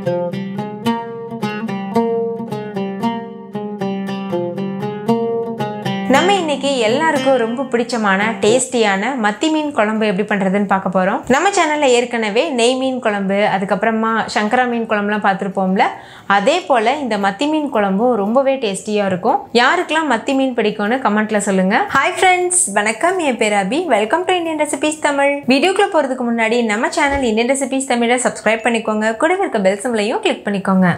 நம்ம இன்னைக்கு எல்லாருக்கும் ரொம்ப பிடிச்சமான டேஸ்டியான மத்தி மீன் குழம்பு எப்படி பண்ணுறதுன்னு பார்க்க போகிறோம் நம்ம சேனலில் ஏற்கனவே நெய் மீன் குழம்பு அதுக்கப்புறமா சங்கரா மீன் குழம்புலாம் பார்த்துருப்போம்ல அதே போல் இந்த மத்தி மீன் குழம்பும் ரொம்பவே டேஸ்டியாக இருக்கும் யாருக்கெல்லாம் மத்தி மீன் பிடிக்கும்னு கமெண்ட்டில் சொல்லுங்கள் ஹாய் ஃப்ரெண்ட்ஸ் வணக்கம் என் பேர் Abhi welcome to Indian recipes Tamil வீடியோக்குள்ளே போகிறதுக்கு முன்னாடி நம்ம சேனல் இந்தியன் ரெசிபீஸ் தமிழை சப்ஸ்கிரைப் பண்ணிக்கோங்க கூடவே இருக்க பெல் சிம்லையும் கிளிக் பண்ணிக்கோங்க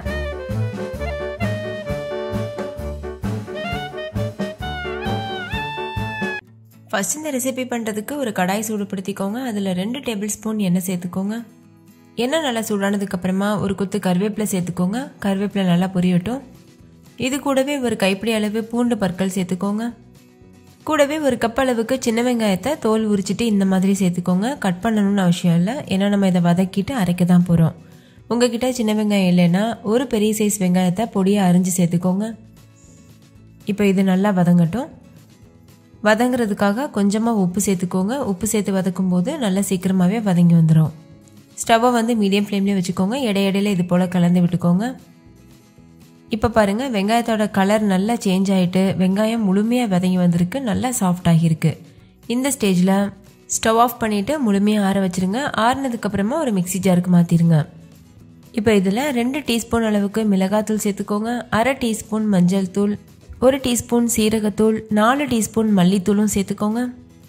ஃபஸ்ட் இந்த ரெசிபி பண்ணுறதுக்கு ஒரு கடாய் சூடுபடுத்திக்கோங்க அதில் ரெண்டு டேபிள் ஸ்பூன் எண்ணெய் சேர்த்துக்கோங்க எண்ணெய் நல்லா சூடானதுக்கப்புறமா ஒரு குத்து கருவேப்பிலை சேர்த்துக்கோங்க கருவேப்பிலை நல்லா பொரியட்டும் இது கூடவே ஒரு கைப்பிடி அளவு பூண்டு பற்கள் சேர்த்துக்கோங்க கூடவே ஒரு கப் அளவுக்கு சின்ன வெங்காயத்தை தோல் உரிச்சிட்டு இந்த மாதிரி சேர்த்துக்கோங்க கட் பண்ணணும்னு அவசியம் இல்லை ஏன்னா நம்ம இதை வதக்கிட்டு அரைக்க தான் போகிறோம் உங்ககிட்ட சின்ன வெங்காயம் இல்லைன்னா ஒரு பெரிய சைஸ் வெங்காயத்தை பொடியாக அரிஞ்சு சேர்த்துக்கோங்க இப்போ இது நல்லா வதங்கட்டும் வதங்குறதுக்காக கொஞ்சமாக உப்பு சேர்த்துக்கோங்க உப்பு சேர்த்து வதக்கும் போது நல்லா சீக்கிரமாகவே வதங்கி வந்துடும் ஸ்டவ்வை வந்து மீடியம் ஃப்ளேம்லேயே வச்சுக்கோங்க இடையிடையில இது போல் கலந்து விட்டுக்கோங்க இப்போ பாருங்கள் வெங்காயத்தோட கலர் நல்லா சேஞ்ச் ஆகிட்டு வெங்காயம் முழுமையாக வதங்கி வந்திருக்கு நல்லா சாஃப்ட் ஆகியிருக்கு இந்த ஸ்டேஜில் ஸ்டவ் ஆஃப் பண்ணிவிட்டு முழுமையாக ஆற வச்சுருங்க ஆறுனதுக்கப்புறமா ஒரு மிக்சி ஜாருக்கு மாற்றிடுங்க இப்போ இதில் ரெண்டு டீஸ்பூன் அளவுக்கு மிளகாத்தூள் சேர்த்துக்கோங்க அரை டீஸ்பூன் மஞ்சள் தூள் ஒரு டீஸ்பூன் சீரகத்தூள் நாலு டீஸ்பூன் மல்லித்தூளும் சேர்த்துக்கோங்க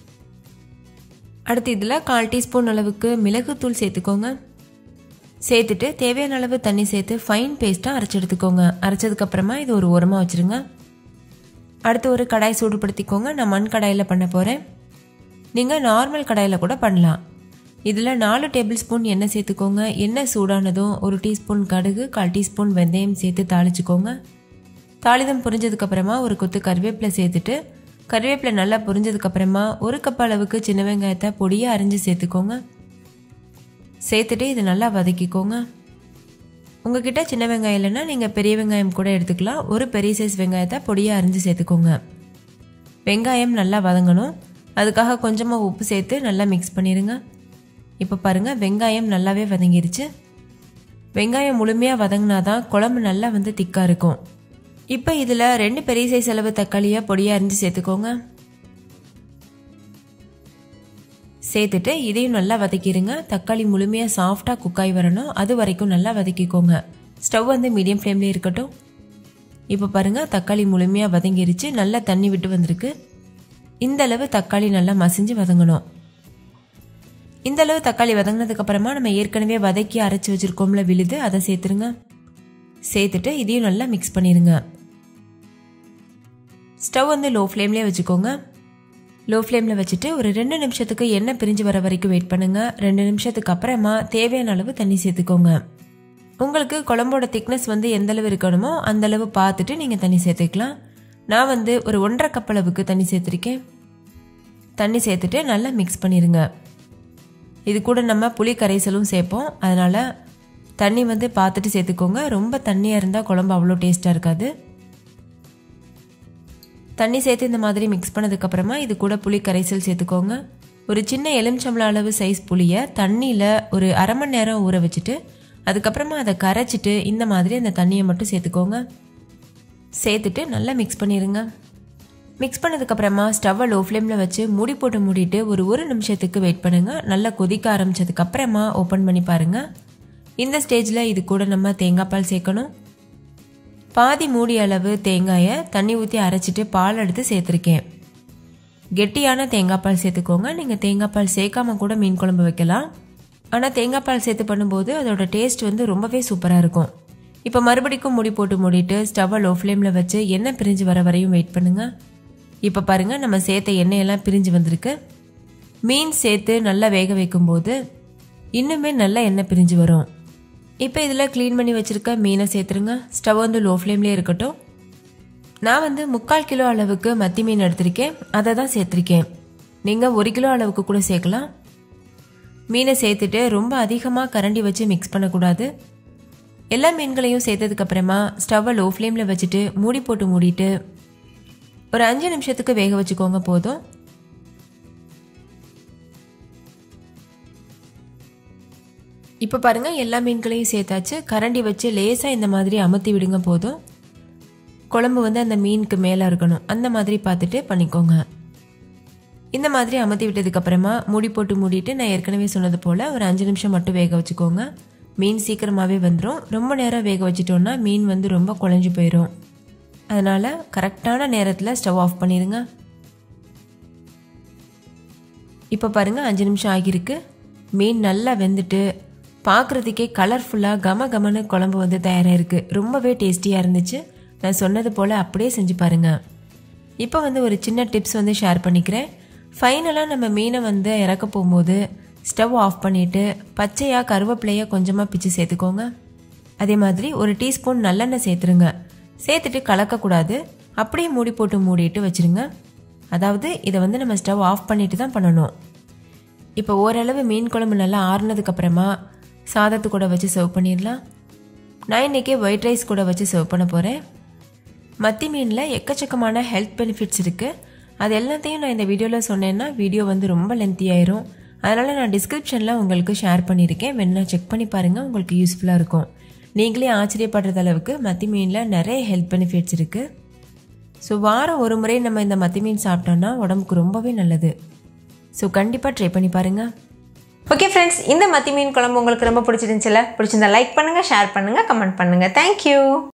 அடுத்து இதில் கால் டீஸ்பூன் அளவுக்கு மிளகுத்தூள் சேர்த்துக்கோங்க சேர்த்துட்டு தேவையான அளவு தண்ணி சேர்த்து ஃபைன் பேஸ்ட்டாக அரைச்சி எடுத்துக்கோங்க அரைச்சதுக்கப்புறமா இது ஒரு உரமாக வச்சுருங்க அடுத்து ஒரு கடாய் சூடுபடுத்திக்கோங்க நான் மண் கடாயில் பண்ண போகிறேன் நீங்கள் நார்மல் கடாயில் கூட பண்ணலாம் இதில் நாலு டேபிள் ஸ்பூன் எண்ணெய் சேர்த்துக்கோங்க எண்ணெய் சூடானதும் ஒரு டீஸ்பூன் கடுகு கால் டீஸ்பூன் வெந்தயம் சேர்த்து தாளிச்சுக்கோங்க தாளிதம் புரிஞ்சதுக்கப்புறமா ஒரு கொத்து கருவேப்பிலை சேர்த்துட்டு கருவேப்பிலை நல்லா புரிஞ்சதுக்கப்புறமா ஒரு கப் அளவுக்கு சின்ன வெங்காயத்தை பொடியாக அரிஞ்சு சேர்த்துக்கோங்க சேர்த்துட்டு இது நல்லா வதக்கிக்கோங்க உங்ககிட்ட சின்ன வெங்காயம் இல்லைன்னா நீங்கள் பெரிய வெங்காயம் கூட எடுத்துக்கலாம் ஒரு பெரிய சைஸ் வெங்காயத்தை பொடியாக அரிஞ்சு சேர்த்துக்கோங்க வெங்காயம் நல்லா வதங்கணும் அதுக்காக கொஞ்சமாக உப்பு சேர்த்து நல்லா மிக்ஸ் பண்ணிடுங்க இப்போ பாருங்கள் வெங்காயம் நல்லாவே வதங்கிருச்சு வெங்காயம் முழுமையாக வதங்கினா தான் குழம்பு நல்லா வந்து திக்காக இருக்கும் இப்போ இதில் ரெண்டு பெரிய சைஸ் அளவு தக்காளியை பொடியாக அரிஞ்சு சேர்த்துக்கோங்க சேர்த்துட்டு இதையும் நல்லா வதக்கிடுங்க தக்காளி முழுமையாக சாஃப்டாக குக்காய் வரணும் அது வரைக்கும் நல்லா வதக்கிக்கோங்க ஸ்டவ் வந்து மீடியம் ஃப்ளேம்லேயே இருக்கட்டும் இப்போ பாருங்கள் தக்காளி முழுமையாக வதங்கிருச்சு நல்லா தண்ணி விட்டு வந்திருக்கு இந்த அளவு தக்காளி நல்லா மசிஞ்சு வதங்கணும் இந்த அளவு தக்காளி வதங்கினதுக்கு அப்புறமா நம்ம ஏற்கனவே வதக்கி அரைச்சி வச்சிருக்கோம்ல விழுது அதை சேர்த்துருங்க சேர்த்துட்டு இதையும் நல்லா மிக்ஸ் பண்ணிடுங்க ஸ்டவ் வந்து லோ ஃப்ளேம்லேயே வச்சுக்கோங்க லோ ஃப்ளேமில் வச்சுட்டு ஒரு ரெண்டு நிமிஷத்துக்கு எண்ணெய் பிரிஞ்சு வர வரைக்கும் வெயிட் பண்ணுங்கள் ரெண்டு நிமிஷத்துக்கு அப்புறமா தேவையான அளவு தண்ணி சேர்த்துக்கோங்க உங்களுக்கு குழம்போட திக்னஸ் வந்து எந்த அளவு இருக்கணுமோ அந்த அளவு பார்த்துட்டு நீங்கள் தண்ணி சேர்த்துக்கலாம் நான் வந்து ஒரு ஒன்றரை கப் அளவுக்கு தண்ணி சேர்த்துருக்கேன் தண்ணி சேர்த்துட்டு நல்லா மிக்ஸ் பண்ணிடுங்க இது கூட நம்ம புளி கரைசலும் சேர்ப்போம் அதனால் தண்ணி வந்து பார்த்துட்டு சேர்த்துக்கோங்க ரொம்ப தண்ணியாக இருந்தால் குழம்பு அவ்வளோ டேஸ்ட்டாக இருக்காது தண்ணி சேர்த்து இந்த மாதிரி மிக்ஸ் பண்ணதுக்கப்புறமா இது கூட புளி கரைசல் சேர்த்துக்கோங்க ஒரு சின்ன எலுமிச்சம்பளம் அளவு சைஸ் புளியை தண்ணியில் ஒரு அரை மணி நேரம் ஊற வச்சுட்டு அதுக்கப்புறமா அதை கரைச்சிட்டு இந்த மாதிரி அந்த தண்ணியை மட்டும் சேர்த்துக்கோங்க சேர்த்துட்டு நல்லா மிக்ஸ் பண்ணிடுங்க மிக்ஸ் பண்ணதுக்கப்புறமா ஸ்டவ்வை லோ ஃப்ளேமில் வச்சு மூடி போட்டு மூடிட்டு ஒரு ஒரு நிமிஷத்துக்கு வெயிட் பண்ணுங்கள் நல்லா கொதிக்க ஆரம்பிச்சதுக்கப்புறமா ஓப்பன் பண்ணி பாருங்கள் இந்த ஸ்டேஜில் இது கூட நம்ம தேங்காய் பால் சேர்க்கணும் பாதி மூடி அளவு தேங்காயை தண்ணி ஊற்றி அரைச்சிட்டு பால் எடுத்து சேர்த்துருக்கேன் கெட்டியான தேங்காய் பால் சேர்த்துக்கோங்க நீங்கள் தேங்காய் பால் சேர்க்காம கூட மீன் குழம்பு வைக்கலாம் ஆனால் தேங்காய் பால் சேர்த்து பண்ணும்போது அதோட டேஸ்ட் வந்து ரொம்பவே சூப்பராக இருக்கும் இப்போ மறுபடிக்கும் மூடி போட்டு மூடிட்டு ஸ்டவ்வை லோ ஃப்ளேமில் வச்சு எண்ணெய் பிரிஞ்சு வர வரையும் வெயிட் பண்ணுங்கள் இப்போ பாருங்கள் நம்ம சேர்த்த எண்ணெயெல்லாம் பிரிஞ்சு வந்திருக்கு மீன் சேர்த்து நல்லா வேக வைக்கும்போது இன்னுமே நல்லா எண்ணெய் பிரிஞ்சு வரும் இப்போ இதில் க்ளீன் பண்ணி வச்சுருக்க மீனை சேர்த்துருங்க ஸ்டவ் வந்து லோ ஃப்ளேம்லேயே இருக்கட்டும் நான் வந்து முக்கால் கிலோ அளவுக்கு மத்தி மீன் எடுத்திருக்கேன் அதை தான் சேர்த்துருக்கேன் நீங்கள் ஒரு கிலோ அளவுக்கு கூட சேர்க்கலாம் மீனை சேர்த்துட்டு ரொம்ப அதிகமாக கரண்டி வச்சு மிக்ஸ் பண்ணக்கூடாது எல்லா மீன்களையும் சேர்த்ததுக்கப்புறமா ஸ்டவ்வை லோ ஃப்ளேமில் வச்சுட்டு மூடி போட்டு மூடிட்டு ஒரு அஞ்சு நிமிஷத்துக்கு வேக வச்சுக்கோங்க போதும் இப்போ பாருங்கள் எல்லா மீன்களையும் சேர்த்தாச்சு கரண்டி வச்சு லேசாக இந்த மாதிரி அமுத்தி விடுங்க போதும் குழம்பு வந்து அந்த மீனுக்கு மேலே இருக்கணும் அந்த மாதிரி பார்த்துட்டு பண்ணிக்கோங்க இந்த மாதிரி அமர்த்தி விட்டதுக்கப்புறமா மூடி போட்டு மூடிட்டு நான் ஏற்கனவே சொன்னது போல் ஒரு அஞ்சு நிமிஷம் மட்டும் வேக வச்சுக்கோங்க மீன் சீக்கிரமாகவே வந்துடும் ரொம்ப நேரம் வேக வச்சிட்டோன்னா மீன் வந்து ரொம்ப குழஞ்சி போயிடும் அதனால் கரெக்டான நேரத்தில் ஸ்டவ் ஆஃப் பண்ணிடுங்க இப்போ பாருங்கள் அஞ்சு நிமிஷம் ஆகியிருக்கு மீன் நல்லா வெந்துட்டு பார்க்குறதுக்கே கலர்ஃபுல்லாக கம கமன்னு குழம்பு வந்து தயாராக இருக்குது ரொம்பவே டேஸ்டியாக இருந்துச்சு நான் சொன்னது போல் அப்படியே செஞ்சு பாருங்கள் இப்போ வந்து ஒரு சின்ன டிப்ஸ் வந்து ஷேர் பண்ணிக்கிறேன் ஃபைனலாக நம்ம மீனை வந்து இறக்க போகும்போது ஸ்டவ் ஆஃப் பண்ணிவிட்டு பச்சையாக கருவேப்பிலையாக கொஞ்சமாக பிச்சு சேர்த்துக்கோங்க அதே மாதிரி ஒரு டீஸ்பூன் நல்லெண்ணெய் சேர்த்துருங்க சேர்த்துட்டு கலக்கக்கூடாது அப்படியே மூடி போட்டு மூடிட்டு வச்சுருங்க அதாவது இதை வந்து நம்ம ஸ்டவ் ஆஃப் பண்ணிட்டு தான் பண்ணணும் இப்போ ஓரளவு மீன் குழம்பு நல்லா ஆறுனதுக்கப்புறமா சாதத்து கூட வச்சு சர்வ் பண்ணிடலாம் நான் இன்றைக்கி ஒயிட் ரைஸ் கூட வச்சு சர்வ் பண்ண போகிறேன் மத்தி மீனில் எக்கச்சக்கமான ஹெல்த் பெனிஃபிட்ஸ் இருக்குது அது எல்லாத்தையும் நான் இந்த வீடியோவில் சொன்னேன்னா வீடியோ வந்து ரொம்ப லென்த்தி ஆயிரும் அதனால் நான் டிஸ்கிரிப்ஷனில் உங்களுக்கு ஷேர் பண்ணியிருக்கேன் வேணா செக் பண்ணி பாருங்கள் உங்களுக்கு யூஸ்ஃபுல்லாக இருக்கும் நீங்களே ஆச்சரியப்படுறது அளவுக்கு மத்தி மீனில் நிறைய ஹெல்த் பெனிஃபிட்ஸ் இருக்குது ஸோ வாரம் ஒரு முறை நம்ம இந்த மத்தி மீன் சாப்பிட்டோன்னா உடம்புக்கு ரொம்பவே நல்லது ஸோ கண்டிப்பாக ட்ரை பண்ணி பாருங்கள் ஓகே ஃப்ரெண்ட்ஸ் இந்த மத்தி மீன் குழம்பு உங்களுக்கு ரொம்ப பிடிச்சிருந்துச்சுல பிடிச்சிருந்தா லைக் பண்ணுங்கள் ஷேர் பண்ணுங்கள் கமெண்ட் பண்ணுங்கள் தேங்க்யூ